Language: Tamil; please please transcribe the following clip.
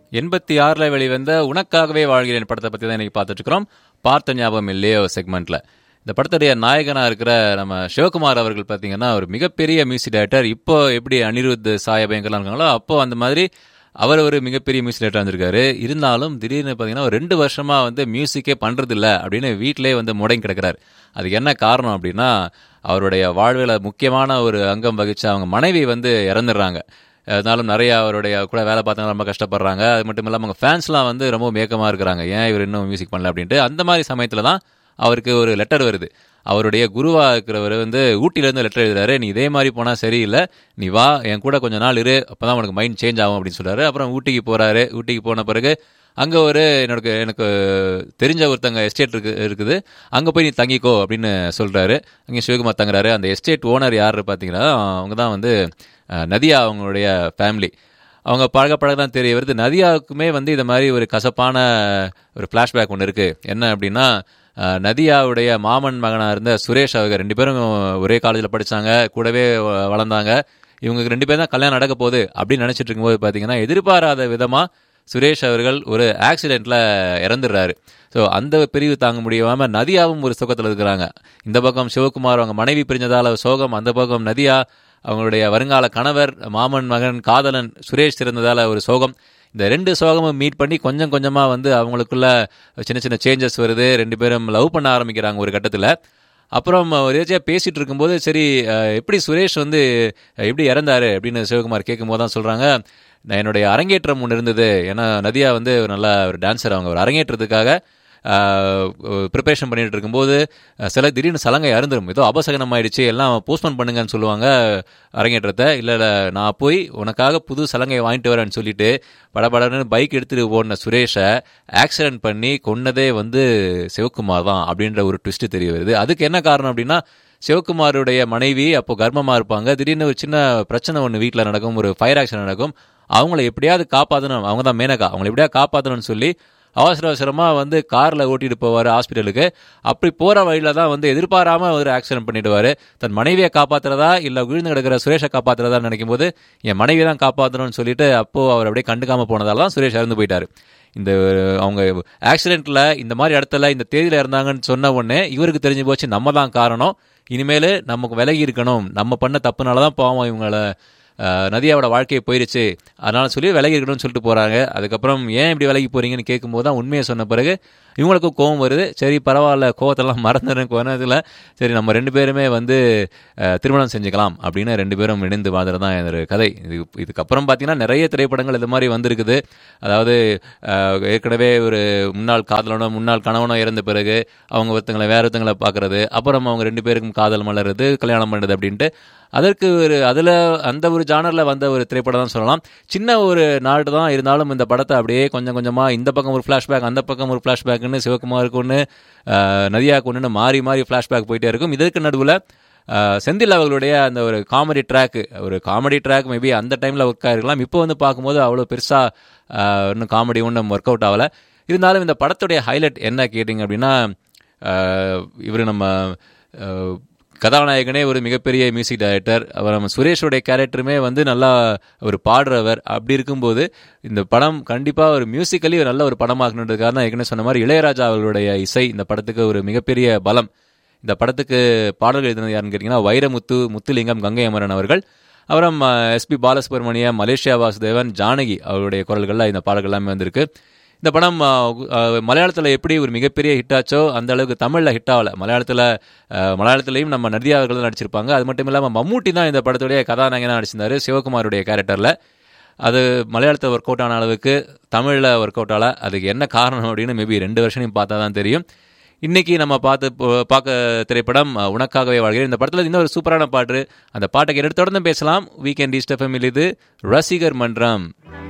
எண்பத்தி ஆறில் வெளிவந்த உனக்காகவே வாழ்கிறேன் படத்தை பற்றி தான் இன்னைக்கு பார்த்துட்டு இருக்கிறோம் பார்த்த ஞாபகம் இல்லையோ செக்மெண்ட்டில் இந்த படத்துடைய நாயகனாக இருக்கிற நம்ம சிவகுமார் அவர்கள் பார்த்தீங்கன்னா ஒரு மிகப்பெரிய மியூசிக் டைரக்டர் இப்போ எப்படி அனிருத் சாய பயங்கர்லாம் இருக்காங்களோ அப்போ அந்த மாதிரி அவர் ஒரு மிகப்பெரிய மியூசிக் டைரக்டர் வந்திருக்காரு இருந்தாலும் திடீர்னு பார்த்தீங்கன்னா ஒரு ரெண்டு வருஷமாக வந்து மியூசிக்கே பண்ணுறதில்ல அப்படின்னு வீட்டிலே வந்து முடங்கி கிடக்கிறார் அதுக்கு என்ன காரணம் அப்படின்னா அவருடைய வாழ்வில் முக்கியமான ஒரு அங்கம் வகிச்ச அவங்க மனைவி வந்து இறந்துடுறாங்க அதனாலும் நிறைய அவருடைய கூட வேலை பார்த்தவங்க ரொம்ப கஷ்டப்படுறாங்க அது மட்டும் இல்லாமல் அவங்க ஃபேன்ஸ்லாம் வந்து ரொம்ப மேக்கமாக இருக்கிறாங்க ஏன் இவர் இன்னும் மியூசிக் பண்ணல அப்படின்ட்டு அந்த மாதிரி சமயத்தில் தான் அவருக்கு ஒரு லெட்டர் வருது அவருடைய குருவா இருக்கிறவர் வந்து ஊட்டிலேருந்து லெட்டர் எழுதுறாரு நீ இதே மாதிரி போனால் சரியில்லை நீ வா என் கூட கொஞ்ச நாள் இரு அப்போ தான் உனக்கு மைண்ட் சேஞ்ச் ஆகும் அப்படின்னு சொல்றாரு அப்புறம் ஊட்டிக்கு போகிறாரு ஊட்டிக்கு போன பிறகு அங்கே ஒரு எனக்கு எனக்கு தெரிஞ்ச ஒருத்தங்க எஸ்டேட் இருக்கு இருக்குது அங்கே போய் நீ தங்கிக்கோ அப்படின்னு சொல்கிறாரு அங்கே சிவகுமார் தங்குறாரு அந்த எஸ்டேட் ஓனர் யார் பார்த்தீங்கன்னா அவங்க தான் வந்து அஹ், நதியா அவங்களுடைய ஃபேமிலி அவங்க பழக பழக தான் தெரிய வருது நதியாவுக்குமே வந்து இது மாதிரி ஒரு கசப்பான ஒரு ஃப்ளாஷ்பேக் ஒன்று இருக்குது என்ன அப்படின்னா அஹ், நதியாவுடைய மாமன் மகனாக இருந்த சுரேஷ் அவங்க ரெண்டு பேரும் ஒரே காலேஜில் படித்தாங்க கூடவே வ- வளர்ந்தாங்க இவங்களுக்கு ரெண்டு பேரும் தான் கல்யாணம் நடக்க போகுது அப்படின்னு நினச்சிட்டு இருக்கும்போது பார்த்தீங்கன்னா எதிர்பாராத விதமாக சுரேஷ் அவர்கள் ஒரு ஆக்சிடெண்ட்ல இறந்துடுறாரு ஸோ அந்த பிரிவு தாங்க முடியாம நதியாவும் ஒரு சோகத்தில் இருக்கிறாங்க இந்த பக்கம் சிவகுமார் அவங்க மனைவி பிரிஞ்சதால சோகம் அந்த பக்கம் நதியா அவங்களுடைய வருங்கால கணவர் மாமன் மகன் காதலன் சுரேஷ் இறந்ததால ஒரு சோகம் இந்த ரெண்டு சோகமும் மீட் பண்ணி கொஞ்சம் கொஞ்சமா வந்து அவங்களுக்குள்ள சின்ன சின்ன சேஞ்சஸ் வருது ரெண்டு பேரும் லவ் பண்ண ஆரம்பிக்கிறாங்க ஒரு கட்டத்தில் அப்புறம் ஒரு ஏஜியாக பேசிட்டு இருக்கும்போது சரி அஹ், எப்படி சுரேஷ் வந்து அஹ், எப்படி இறந்தாரு அப்படின்னு சிவகுமார் கேட்கும்போது தான் சொல்றாங்க நான் என்னுடைய அரங்கேற்றம் ஒன்று இருந்தது ஏன்னா நதியா வந்து ஒரு நல்ல ஒரு டான்ஸர் அவங்க ஒரு அரங்கேற்றத்துக்காக ப்ரிப்பரேஷன் பண்ணிட்டு இருக்கும்போது அஹ், சில திடீர்னு சலங்கை அருந்துரும் ஏதோ அபசகனம் ஆயிடுச்சு எல்லாம் போஸ்ட்போன் பண்ணுங்கன்னு சொல்லுவாங்க அரங்கேற்றத்தை இல்லை இல்லை நான் போய் உனக்காக புது சலங்கை வாங்கிட்டு வரேன்னு சொல்லிட்டு படபடன்னு பைக் எடுத்துட்டு ஓடின சுரேஷை ஆக்சிடென்ட் பண்ணி கொன்னதே வந்து சிவகுமார் தான் அப்படின்ற ஒரு ட்விஸ்ட் தெரிய வருது அதுக்கு என்ன காரணம் அப்படின்னா சிவகுமாருடைய மனைவி அப்போ கர்ப்பமா இருப்பாங்க திடீர்னு ஒரு சின்ன பிரச்சனை ஒன்று வீட்டில் நடக்கும் ஒரு ஃபயர் ஆக்சிடென்ட் நடக்கும் அவங்கள எப்படியாவது காப்பாற்றணும் அவங்க தான் மேனகா அவங்கள எப்படியாவது காப்பாற்றணும்னு சொல்லி அவசர அவசரமாக வந்து காரில் ஓட்டிட்டு போவார் ஹாஸ்பிட்டலுக்கு அப்படி போகிற வழியில தான் வந்து எதிர்பாராம ஒரு ஆக்சிடென்ட் பண்ணிடுவார் தன் மனைவியை காப்பாத்துறதா இல்லை விழுந்து கிடக்கிற சுரேஷை காப்பாத்துறதா நினைக்கும் போது என் மனைவியை தான் காப்பாற்றணும்னு சொல்லிட்டு அப்போ அவர் அப்படியே கண்டுக்காம போனதால தான் சுரேஷ் இறந்து போயிட்டாரு இந்த அவங்க ஆக்சிடென்ட்ல இந்த மாதிரி இடத்துல இந்த தேதியில இருந்தாங்கன்னு சொன்ன உடனே இவருக்கு தெரிஞ்சு போச்சு நம்ம தான் காரணம் இனிமேல் நமக்கு விலகி இருக்கணும் நம்ம பண்ண தப்புனால தான் பாவம் இவங்கள அஹ், நதியாவோட வாழ்க்கையை போயிருச்சு அதனால சொல்லி விலகி இருக்கணும்னு சொல்லிட்டு போறாங்க அதுக்கப்புறம் ஏன் இப்படி விலகி போறீங்கன்னு கேட்கும்போது தான் உண்மையை சொன்ன பிறகு இவங்களுக்கும் கோவம் வருது சரி பரவாயில்ல கோவத்தெல்லாம் மறந்துடும் கோனத்தில் சரி நம்ம ரெண்டு பேருமே வந்து அஹ், திருமணம் செஞ்சுக்கலாம் அப்படின்னு ரெண்டு பேரும் இணைந்து வாழ்றது தான் இந்த கதை இது இதுக்கப்புறம் பார்த்தீங்கன்னா நிறைய திரைப்படங்கள் இது மாதிரி வந்திருக்குது அதாவது அஹ், ஏற்கனவே ஒரு முன்னாள் காதலனோ முன்னாள் கணவனோ இறந்த பிறகு அவங்க ஒருத்தங்களை வேற ஒருத்தங்களை பார்க்கறது அப்புறம் அவங்க ரெண்டு பேருக்கும் காதல் மலருது கல்யாணம் பண்ணுறது அப்படின்ட்டு அதற்கு ஒரு அதில் அந்த ஒரு ஜானரில் வந்த ஒரு திரைப்படம் தான் சொல்லலாம் சின்ன ஒரு நாடு தான் இருந்தாலும் இந்த படத்தை அப்படியே கொஞ்சம் கொஞ்சமாக இந்த பக்கம் ஒரு ஃப்ளாஷ்பேக் அந்த பக்கம் ஒரு ஃப்ளாஷ்பேக்குன்னு சிவகுமாருக்கு ஒன்று நதியாவுக்கு ஒன்றுன்னு மாறி மாறி ஃப்ளாஷ்பேக் போயிட்டே இருக்கும் இதற்கு நடுவில் செந்தில் அவர்களுடைய அந்த ஒரு காமெடி ட்ராக் ஒரு காமெடி ட்ராக் மேபி அந்த டைமில் ஒர்க் ஆகிருக்கலாம் இப்போ வந்து பார்க்கும்போது அவ்வளோ பெருசாக இன்னும் காமெடி ஒன்றும் ஒர்க் அவுட் ஆகலை இருந்தாலும் இந்த படத்துடைய ஹைலைட் என்ன கேட்டிங்க அப்படின்னா இவர் நம்ம அஹ், கதாநாயகனே ஒரு மிகப்பெரிய மியூசிக் டைரக்டர் அவர் நம்ம சுரேஷோடைய கேரக்டருமே வந்து நல்லா ஒரு பாடுறவர் அப்படி இருக்கும்போது இந்த படம் கண்டிப்பாக ஒரு மியூசிக்கலி ஒரு நல்ல ஒரு படமாக்கணுன்றதுக்காக தான் ஏற்கனவே சொன்ன மாதிரி இளையராஜா அவர்களுடைய இசை இந்த படத்துக்கு ஒரு மிகப்பெரிய பலம் இந்த படத்துக்கு பாடல்கள் எழுதினது யாருன்னு கேட்டிங்கன்னா வைரமுத்து முத்துலிங்கம் கங்கை அமரன் அவர்கள் அப்புறம் எஸ்பி பாலசுப்ரமணியம் மலேசியா வாசுதேவன் ஜானகி அவருடைய குரல்களில் இந்த பாடல்கள் எல்லாமே வந்திருக்கு இந்த படம் மலையாளத்தில் எப்படி ஒரு மிகப்பெரிய ஹிட் ஆச்சோ அந்த அளவுக்கு தமிழில் ஹிட் ஆகல மலையாளத்தில் மலையாளத்திலையும் நம்ம நதியா அவர்கள் தான் நடிச்சிருப்பாங்க அது மட்டும் இல்லாமல் மம்மூட்டி தான் இந்த படத்துடைய கதாநாயகனாக நடிச்சிருந்தாரு சிவகுமாருடைய கேரக்டரில் அது மலையாளத்தில் ஒர்க் அவுட் ஆன அளவுக்கு தமிழில் ஒர்க் அவுட் ஆகல அதுக்கு என்ன காரணம் அப்படின்னு மேபி ரெண்டு வருஷனையும் பார்த்தா தான் தெரியும் இன்னைக்கு நம்ம பார்த்து போ- பார்க்க திரைப்படம் அஹ், உனக்காகவே வாழ்கிறேன் இந்த படத்தில் இன்னொரு சூப்பரான பாட்டு அந்த பாட்டை கேட்டு தொடர்ந்து பேசலாம் வீக்கெண்ட் ஈஸ்ட் எஃப்எம் இது ரசிகர் மன்றம்